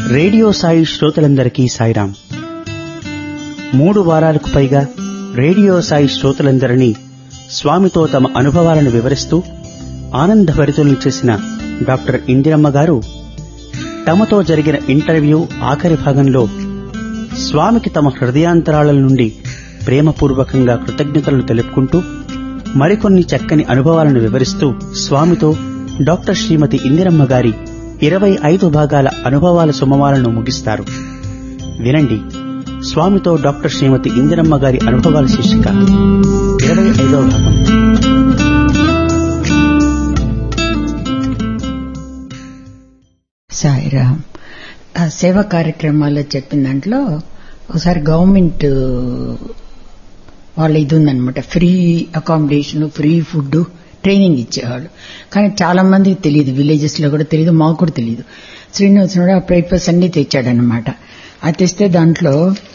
radio Sai శ్రోతలందరికీ సాయిరాం మూడు వారాలకు పైగా రేడియో సాయి శ్రోతలందరినీ స్వామితో తమ అనుభవాలను వివరిస్తూ ఆనందభరితులను చేసిన డాక్టర్ ఇందిరమ్మ గారు తమతో జరిగిన ఇంటర్వ్యూ ఆఖరి భాగంలో స్వామికి తమ హృదయాంతరాల నుండి ప్రేమపూర్వకంగా కృతజ్ఞతలను తెలుపుకుంటూ మరికొన్ని చక్కని అనుభవాలను వివరిస్తూ స్వామితో డాక్టర్ శ్రీమతి ఇందిరమ్మ గారి ఇరవై ఐదు భాగాల అనుభవాల సుమవాలను ముగిస్తారు వినండి స్వామితో డాక్టర్ శ్రీమతి ఇందిరమ్మ గారి అనుభవాల శీర్షిక ఇరవై ఐదవ భాగం సాయిరామ్ ఆ సేవా కార్యక్రమాల్లో చెప్పిన దాంట్లో ఒకసారి గవర్నమెంట్ వాళ్ళ ఇది ఉందనమాట free accommodation free food training ఇచ్చేవాళ్ళు కానీ చాలా మందికి తెలియదు విలేజెస్ లో కూడా తెలియదు మాకు కూడా తెలియదు శ్రీనివాసనుడు ఆ పేపర్స్ అన్ని తెచ్చాడనమాట అది తెస్తే దాంట్లో